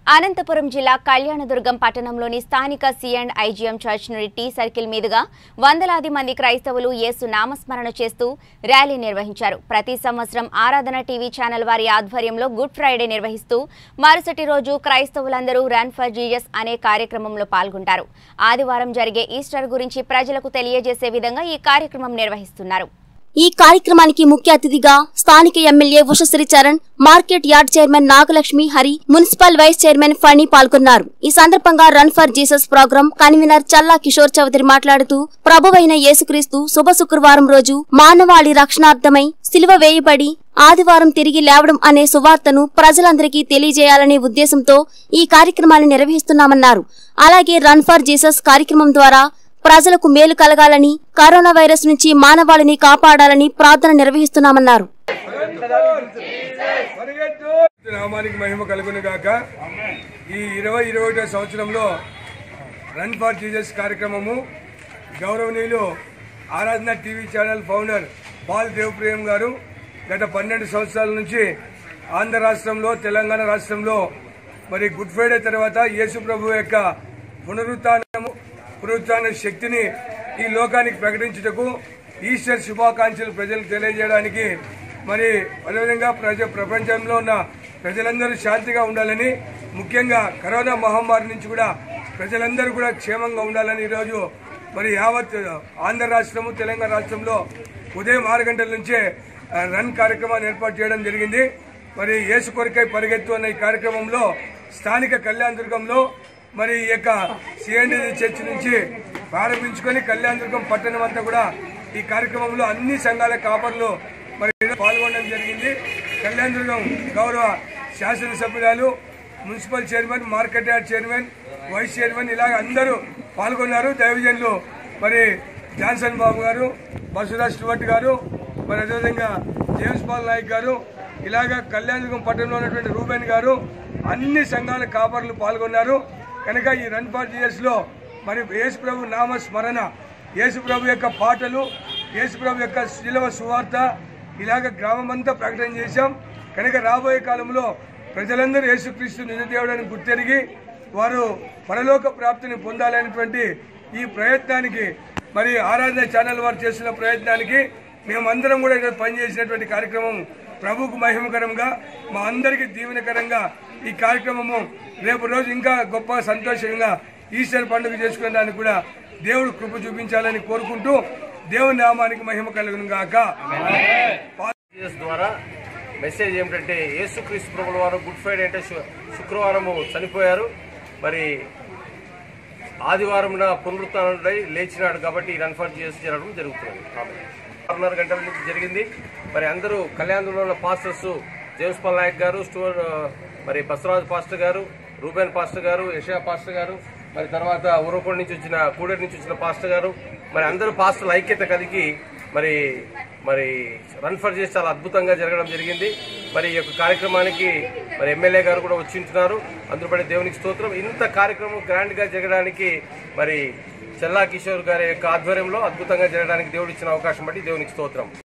అనంతపురం జిల్లా కళ్యాణదుర్గం పట్టణంలోని స్థానిక సి అండ్ ఐజీఎం చర్చ్ నుండి టీ సర్కిల్ మీదుగా వందలాది మంది క్రైస్తవులు యేసు నామస్మరణ చేస్తూ ర్యాలీ నిర్వహించారు ప్రతి సంవత్సరం ఆరాధన టీవీ ఛానల్ వారి ఆధ్వర్యంలో గుడ్ ఫ్రైడే నిర్వహిస్తూ మరుసటి రోజు క్రైస్తవులందరూ రన్ ఫర్ జీజస్ అనే కార్యక్రమంలో పాల్గొంటారు ఆదివారం జరిగే ఈస్టర్ గురించి ప్రజలకు తెలియజేసే విధంగా ఈ కార్యక్రమం నిర్వహిస్తున్నారు ఈ కార్యక్రమానికి ముఖ్య అతిథిగా స్థానిక MLA Ushashri Charan market yard chairman Nagalakshmi Hari municipal vice chairman Phani పాల్గొన్నారు ఈ సందర్భంగా run for Jesus program convener Challa Kishore Chowdary మాట్లాడుతూ ప్రభువైన యేసుక్రీస్తు శుభ శుక్రవారం రోజు మానవాళి రక్షణార్థమై సిలువ వేయబడి ఆదివారం తిరిగి లేవడం అనే సువార్తను ప్రజలందరికీ తెలియజేయాలనే ఉద్దేశంతో ఈ కార్యక్రమాన్ని నిర్వహిస్తున్నామన్నారు అలాగే రన్ ఫర్ జీసస్ కార్యక్రమం ద్వారా ప్రజలకు మేలు కలగాలని కరోనా వైరస్ నుంచి మానవాళిని కాపాడాలని ప్రార్థన నిర్వహిస్తున్నామన్నారు పరిగెత్తు నామానికి మహిమ కలుగును గాక ఈ ఇరవై ఇరవై ఒకటో సంవత్సరంలో రన్ ఫర్ జీసస్ కార్యక్రమము గౌరవనీయులు Aradhana TV channel founder Paul Devapriyam గారు గత పన్నెండు సంవత్సరాల నుంచి ఆంధ్ర రాష్ట్రంలో తెలంగాణ రాష్ట్రంలో మరి గుడ్ ఫ్రైడే తర్వాత యేసు ప్రభు యొక్క పునరుత్నము పునరుత్న శక్తిని ఈ లోకానికి ప్రకటించుటకు ఈస్టర్ శుభాకాంక్షలు ప్రజలకు తెలియజేయడానికి మరి అదేవిధంగా ప్రజ ప్రపంచంలో ఉన్న ప్రజలందరూ శాంతిగా ఉండాలని ముఖ్యంగా కరోనా మహమ్మారి నుంచి కూడా ప్రజలందరూ కూడా క్షేమంగా ఉండాలని ఈరోజు మరి యావత్ ఆంధ్ర రాష్ట్రము తెలంగాణ రాష్ట్రంలో ఉదయం ఆరు గంటల నుంచే ఆ, రన్ కార్యక్రమాన్ని ఏర్పాటు చేయడం జరిగింది మరి యేసు కొరకై పరిగెత్తు అన్న ఈ కార్యక్రమంలో స్థానిక కళ్యాణదుర్గంలో మరి ఈ యొక్క సిఎండి చర్చ్ నుంచి ప్రారంభించుకొని కళ్యాణదుర్గం పట్టణం అంతా కూడా ఈ కార్యక్రమంలో అన్ని సంఘాల కాపర్లు మరి పాల్గొనడం జరిగింది కళ్యాణదుర్గం గౌరవ శాసనసభ్యురాలు municipal chairman market yard chairman vice chairman ఇలాగ అందరూ పాల్గొన్నారు దైవజనులు మరి జాన్సన్ బాబు గారు బసురాజ్ స్టువర్ట్ గారు మరి అదేవిధంగా జేమ్స్ పాల్ నాయక్ గారు ఇలాగ కళ్యాణదుర్గం పట్టణంలో ఉన్నటువంటి రూబెన్ గారు అన్ని సంఘాల కాపర్లు పాల్గొన్నారు కనుక ఈ రన్ ఫర్ జీఎస్ లో మరి యేసు ప్రభు నామ స్మరణ యేసు ప్రభు యొక్క పాటలు యేసు ప్రభు యొక్క శిలవ సువార్త ఇలాగ గ్రామమంతా ప్రకటన చేశాం కనుక రాబోయే కాలంలో ప్రజలందరూ యేసుక్రీస్తు నిజదేవుడని గుర్తెరిగి వారు పరలోక ప్రాప్తిని పొందాలనేటువంటి ఈ ప్రయత్నానికి మరి ఆరాధన ఛానల్ వారు చేస్తున్న ప్రయత్నానికి మేమందరం కూడా ఈరోజు పనిచేసినటువంటి కార్యక్రమం ప్రభుకు మహిమకరంగా మా అందరికీ దీవెనకరంగా ఈ కార్యక్రమము రేపు రోజు ఇంకా గొప్ప సంతోషంగా ఈస్టర్ పండుగ చేసుకునేదానికి కూడా దేవుడు కృప చూపించాలని కోరుకుంటూ దేవుని నామానికి మహిమ కలుగును గాక జీసస్ ద్వారా మెసేజ్ ఏమిటంటే యేసుక్రీస్తు ప్రభుల వారు గుడ్ ఫ్రైడే అంటే శు- శుక్రవారము చనిపోయారు మరి ఆదివారం పునరుత్డై లేచినాడు కాబట్టి ఈ రన్ ఫర్ జీసస్ జరగడం జరుగుతుంది ఆరున్నర గంటల నుంచి జరిగింది మరి అందరూ కళ్యాణంలో ఉన్న పాస్టర్స్ జేమ్స్ పాల్ నాయక్ గారు స్టోర్ ఆ, మరి బసవరాజు పాస్టర్ గారు రూబెన్ పాస్టర్ గారు యషయా పాస్టర్ గారు మరి తర్వాత ఊరకొండ నుంచి వచ్చిన కూడేరు నుంచి వచ్చిన పాస్టర్ గారు మరి అందరూ పాస్టర్ల ఐక్యత కలిగి మరి మరి రన్ ఫర్ చేసి చాలా అద్భుతంగా జరగడం జరిగింది మరి ఈ యొక్క కార్యక్రమానికి మరి ఎమ్మెల్యే గారు కూడా వచ్చి ఉంటున్నారు అందులో పడి దేవునికి స్తోత్రం ఇంత కార్యక్రమం గ్రాండ్ గా జరగడానికి మరి చెల్లా కిషోర్ గారి యొక్క ఆధ్వర్యంలో అద్భుతంగా జరగడానికి దేవుడు ఇచ్చిన అవకాశం బట్టి దేవునికి స్తోత్రం